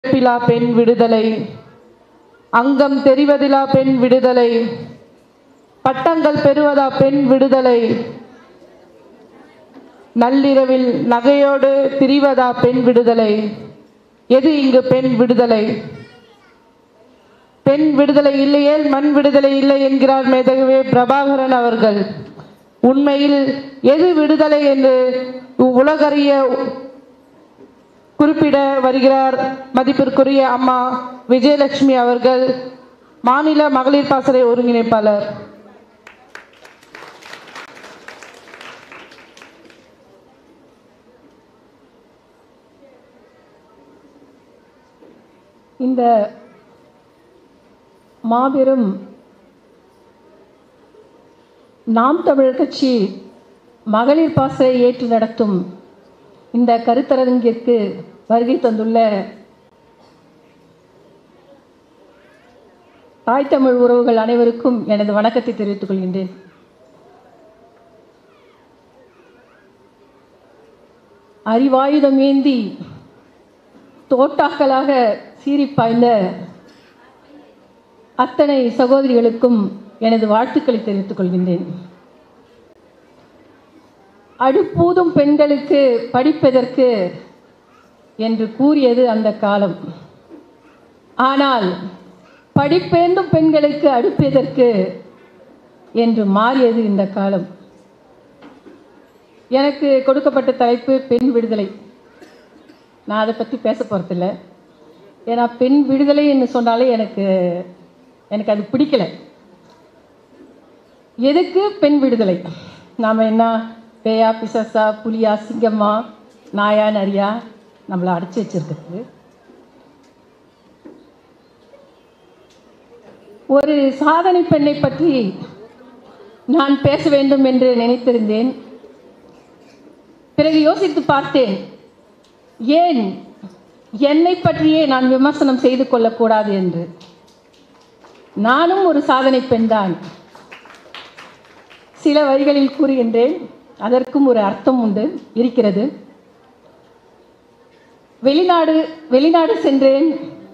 பிலா பெண் விடுதலை அங்கம் தெரிவதிலா பெண் விடுதலை பட்டங்கள் பெறுவதா பெண் விடுதலை நள்ளிரவில் நகையோடு திரிவதா பெண் விடுதலை எது இங்கு பெண் விடுதலை பெண் விடுதலை இல்லையேல் மண் விடுதலை இல்லை என்கிறார் மேதகவே பிரபாகரன் அவர்கள் உண்மையில் எது விடுதலை என்று உலகறிய குறிப்பிட வருகிறார் மதிப்பிற்குரிய அம்மா விஜயலட்சுமி அவர்கள் மாநில மகளிர் பாசறை ஒருங்கிணைப்பாளர் இந்த மாபெரும் நாம் தமிழர் கட்சி மகளிர் பாசறை ஏற்று நடத்தும் இந்த கருத்தரங்கிற்கு வருகை தந்துள்ள தாய் தமிழ் உறவுகள் அனைவருக்கும் எனது வணக்கத்தை தெரிவித்துக் கொள்கின்றேன் அறிவாயுதம் ஏந்தி தோட்டாக்களாக சீறிப்பாய்ந்த அத்தனை சகோதரிகளுக்கும் எனது வாழ்த்துக்களை தெரிவித்துக் கொள்கின்றேன் அடுப்பூதும் பெண்களுக்கு படிப்பதற்கு என்று கூறியது அந்த காலம் ஆனால் படிப்பேந்தும் பெண்களுக்கு அடுப்பதற்கு என்று மாறியது இந்த காலம் எனக்கு கொடுக்கப்பட்ட தலைப்பு பெண் விடுதலை நான் அதை பற்றி பேச போகிறதில்ல ஏன்னா பெண் விடுதலை என்று சொன்னாலே எனக்கு எனக்கு அது பிடிக்கல எதுக்கு பெண் விடுதலை நாம் என்ன பேயா பிசசா புலியா சிங்கம்மா நாயா நரியா நம்மளை அடைச்சி வச்சிருக்கிறது ஒரு சாதனை பெண்ணை பற்றி நான் பேச வேண்டும் என்று நினைத்திருந்தேன் பிறகு யோசித்து பார்த்தேன் ஏன் என்னை பற்றியே நான் விமர்சனம் செய்து கொள்ளக்கூடாது என்று நானும் ஒரு சாதனை பெண்தான் சில வரிகளில் கூறுகின்றேன் அதற்கும் ஒரு அர்த்தம் உண்டு இருக்கிறது வெளிநாடு வெளிநாடு சென்றேன்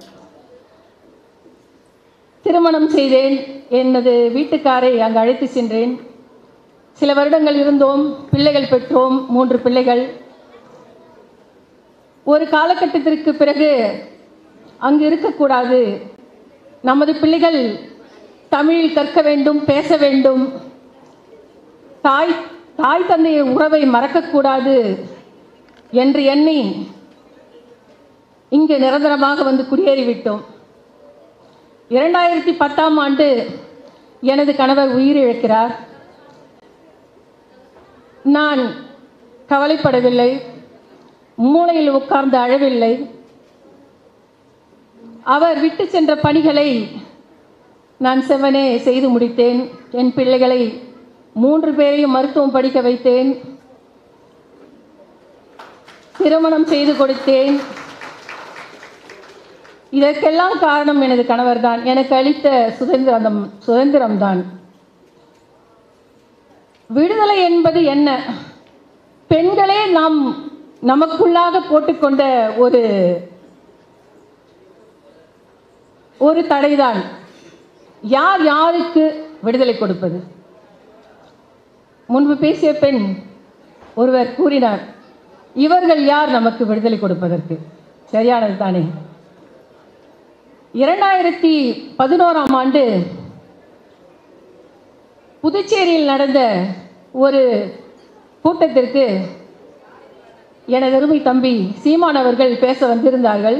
திருமணம் செய்தேன் எனது வீட்டுக்காரை அங்கு அழைத்து சென்றேன் சில வருடங்கள் இருந்தோம் பிள்ளைகள் பெற்றோம் மூன்று பிள்ளைகள் ஒரு காலகட்டத்திற்கு பிறகு அங்கு இருக்கக்கூடாது நமது பிள்ளைகள் தமிழில் கற்க வேண்டும் பேச வேண்டும் தாய் தாய் தந்தைய உறவை மறக்கக்கூடாது என்று எண்ணி இங்கு நிரந்தரமாக வந்து குடியேறிவிட்டோம் இரண்டாயிரத்தி பத்தாம் ஆண்டு எனது கணவர் உயிரிழக்கிறார் நான் கவலைப்படவில்லை மூளையில் உட்கார்ந்து அழவில்லை அவர் விட்டு சென்ற பணிகளை நான் செவனே செய்து முடித்தேன் என் பிள்ளைகளை மூன்று பேரையும் மருத்துவம் படிக்க வைத்தேன் திருமணம் செய்து கொடுத்தேன் இதற்கெல்லாம் காரணம் எனது கணவர் தான் எனக்கு அளித்த சுதந்திரம் சுதந்திரம்தான் விடுதலை என்பது என்ன பெண்களே நாம் நமக்குள்ளாக போட்டுக்கொண்ட ஒரு ஒரு தடைதான் யார் யாருக்கு விடுதலை கொடுப்பது முன்பு பேசிய பெண் ஒருவர் கூறினார் இவர்கள் யார் நமக்கு விடுதலை கொடுப்பதற்கு சரியானது தானே இரண்டாயிரத்தி பதினோராம் ஆண்டு புதுச்சேரியில் நடந்த ஒரு கூட்டத்திற்கு எனது அருமை தம்பி சீமான் அவர்கள் பேச வந்திருந்தார்கள்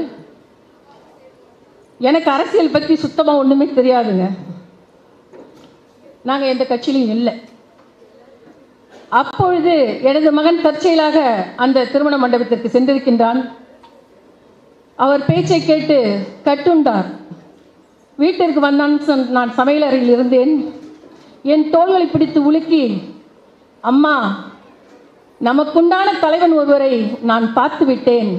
எனக்கு அரசியல் பற்றி சுத்தமாக ஒன்றுமே தெரியாதுங்க நாங்கள் எந்த கட்சியிலையும் இல்லை அப்பொழுது எனது மகன் தற்செயலாக அந்த திருமண மண்டபத்திற்கு சென்றிருக்கின்றான் அவர் பேச்சை கேட்டு கட்டுண்டார் வீட்டிற்கு வந்தான் சொன்- நான் சமையலறையில் இருந்தேன் என் தோள்களை பிடித்து உலுக்கி அம்மா நமக்குண்டான தலைவன் ஒருவரை நான் பார்த்து விட்டேன்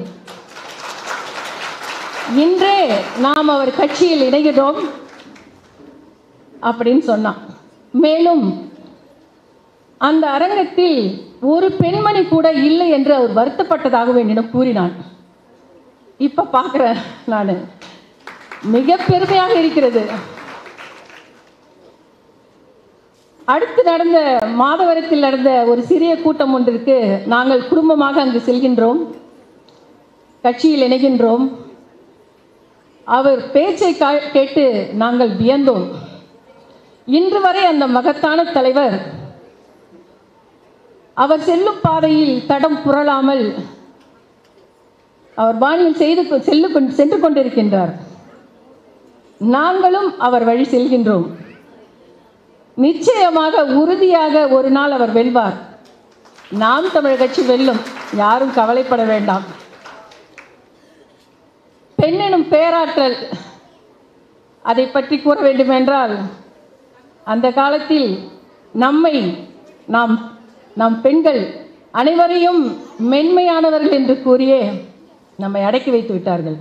இன்றே நாம் அவர் கட்சியில் இணைகிறோம் அப்படின்னு சொன்னான் மேலும் அந்த அரங்கத்தில் ஒரு பெண்மணி கூட இல்லை என்று அவர் வருத்தப்பட்டதாகவும் என்னிடம் கூறினான் இப்போ பார்க்குறேன் நான் மிக பெருமையாக இருக்கிறது அடுத்து நடந்த மாதவரத்தில் நடந்த ஒரு சிறிய கூட்டம் ஒன்றிற்கு நாங்கள் குடும்பமாக அங்கு செல்கின்றோம் கட்சியில் இணைகின்றோம் அவர் பேச்சை கா- கேட்டு நாங்கள் வியந்தோம் இன்று வரை அந்த மகத்தான தலைவர் அவர் செல்லும் பாதையில் தடம் புரளாமல் அவர் பாணியில் செய்து கொ- செல்லு கொண்- சென்று கொண்டிருக்கின்றார் நாங்களும் அவர் வழி செல்கின்றோம் நிச்சயமாக உறுதியாக ஒரு நாள் அவர் வெல்வார் நாம் தமிழ் கட்சி வெல்லும் யாரும் கவலைப்பட வேண்டாம் பெண்ணெனும் பேராற்றல் அதை பற்றி கூற வேண்டுமென்றால் அந்த காலத்தில் நம்மை நாம் நாம் பெண்கள் அனைவரையும் மென்மையானவர்கள் என்று கூறியே நம்மை அடக்கி வைத்து விட்டார்கள்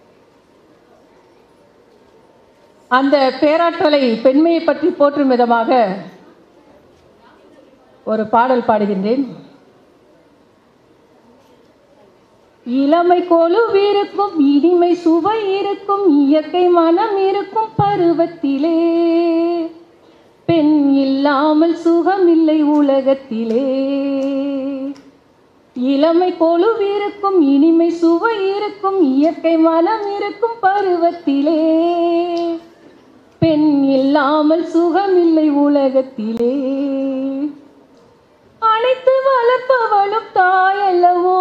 அந்த பேராற்றலை பெண்மையை பற்றி போற்றும் விதமாக ஒரு பாடல் பாடுகின்றேன் இளமை கொலுவிருக்கும் இனிமை சுவை இருக்கும் இயற்கை மனம் இருக்கும் பருவத்திலே பெண் இல்லாமல் சுகமில்லை உலகத்திலே இளமை கொலுவிருக்கும் இனிமை சுவை இருக்கும் இயற்கை மனம் இருக்கும் பருவத்திலே பெண் இல்லாமல் சுகமில்லை உலகத்திலே அனைத்து வளர்ப்பவளும் தாயல்லவோ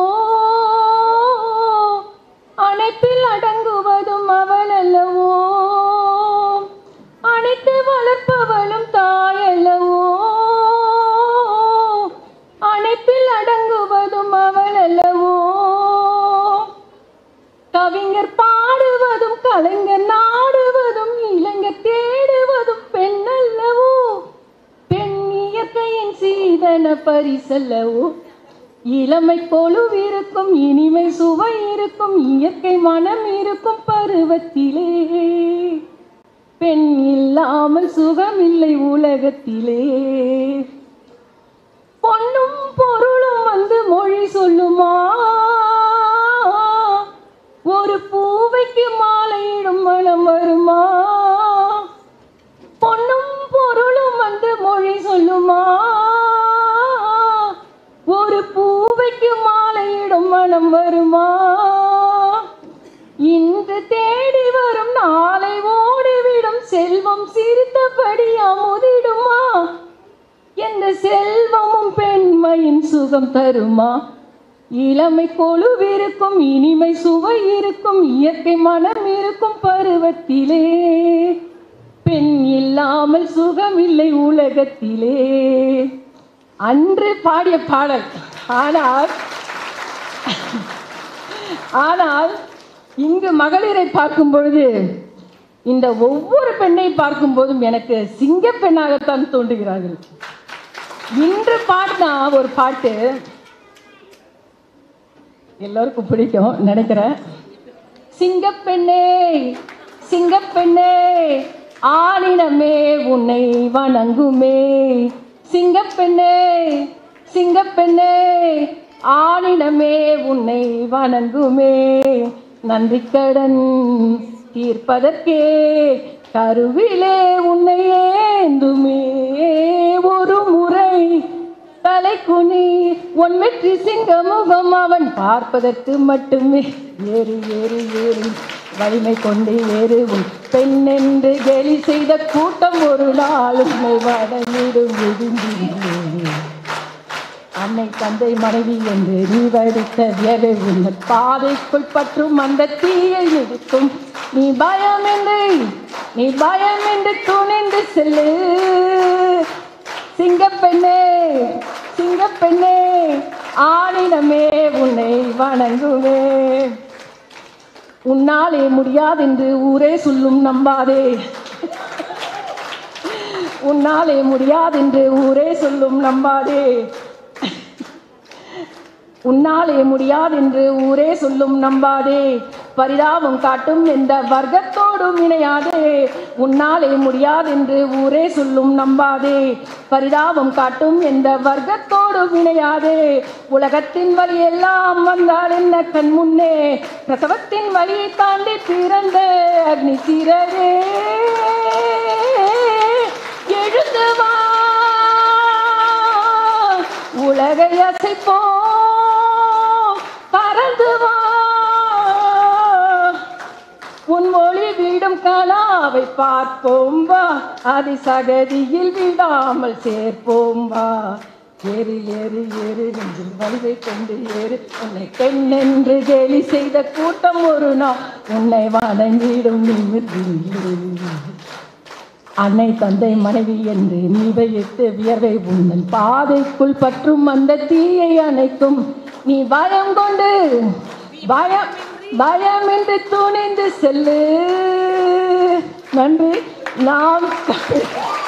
அனைத்தில் அடங்குவதும் அவள் அல்லவோ அனைத்து வளர்ப்பவளும் தாயல்லவோ அனைத்தில் அடங்குவதும் அவள் அல்லவோ கவிஞர் பாடுவதும் கலைஞர் நாடுவதும் இளைஞர் தேடுவதும் பெண் அல்லவோ பெண் இயற்கையின் சீதன பரிசல்லவோ இளமை கொலுவிருக்கும் இனிமை சுவை இருக்கும் இயற்கை மனம் இருக்கும் பருவத்திலே பெண் இல்லாமல் சுகமில்லை உலகத்திலே பொன்னும் பொருளும் வந்து மொழி சொல்லுமா ஒரு பூவைக்கு மாலையிடும் மனம் வருமா பொன்னும் பொருளும் வந்து மொழி சொல்லுமா ஒரு பூவைக்கு மாலையிடும் மனம் வருமா இன்று தேடி வரும் நாளை ஓடிவிடும் செல்வம் சிரித்தபடி அமுதிடுமா எந்த செல்வமும் பெண்மையின் சுகம் தருமா இளமை கொழுவிருக்கும் இனிமை சுவை இருக்கும் இயற்கை மனம் இருக்கும் பருவத்திலே பெண் இல்லாமல் சுகமில்லை உலகத்திலே அன்று பாடிய பாடல் ஆனால் ஆனால் இங்கு மகளிரை பார்க்கும் பொழுது இந்த ஒவ்வொரு பெண்ணை பார்க்கும் போதும் எனக்கு சிங்க பெண்ணாகத்தான் தோன்றுகிறார்கள் இன்று பாடினா ஒரு பாட்டு எல்லோருக்கும் பிடிக்கும் நினைக்கிறேன் சிங்கப்பெண்ணே சிங்கப்பெண்ணே ஆணினமே உன்னை வணங்குமே சிங்கப்பெண்ணே சிங்கப்பெண்ணே ஆணினமே உன்னை வணங்குமே நன்றி கடன் தீர்ப்பதற்கே கருவிலே உன்னை ஏந்துமே ஒரு முறை தலை குனி உன் வெற்றி சிங்க முகம் அவன் பார்ப்பதற்கு மட்டுமே ஏறு ஏறு ஏறு வலிமை கொண்டு ஏறு உன் பெண் என்று கேலி செய்த கூட்டம் ஒரு நாள் உன்னை வடங்கிடும் விழுந்திருந்தே அன்னை தந்தை மனைவி என்று நீ வடித்த வியவை உன்னை பாதைக்குள் பற்றும் அந்த தீயை நிறுத்தும் நீ பயம் என்று நீ பயம் என்று துணிந்து செல்லு சிங்கப்பெண்ணே சிங்கப்பெண்ணே ஆணினமே உன்னை வணங்குவே உன்னாலே முடியாதென்று ஊரே சொல்லும் நம்பாதே உன்னாலே முடியாதென்று ஊரே சொல்லும் நம்பாதே உன்னாலே முடியாதென்று ஊரே சொல்லும் நம்பாதே பரிதாபம் காட்டும் எந்த வர்க்கத்தோடும் இணையாதே உன்னாலே முடியாதென்று ஊரே சொல்லும் நம்பாதே பரிதாபம் காட்டும் எந்த வர்க்கத்தோடும் இணையாதே உலகத்தின் வழி எல்லாம் வந்தால் என்ன கண் முன்னே பிரசவத்தின் வழியை தாண்டி பிறந்த அக்னி சீரரே எழுந்து வா உலகை அசைப்போம் பறந்து வா உன் மொழி வீடும் கலாவை பார்ப்போம் வா அதை சகதியில் விடாமல் சேர்ப்போம் வா ஏறு ஏறு ஏறு நெஞ்சில் வலிவை கொண்டு ஏறு உன்னை பெண் என்று கேலி செய்த கூட்டம் ஒரு நாள் உன்னை வணங்கிடும் நிமிர்ந்து அன்னை தந்தை மனைவி என்று நீ வைத்து வியர்வை உந்தன் பாதைக்குள் பற்றும் அந்த தீயை அணைக்கும் நீ பயம் கொண்டு பயம் பயமின்றி துணிந்து செல்லு நன்றி நாம்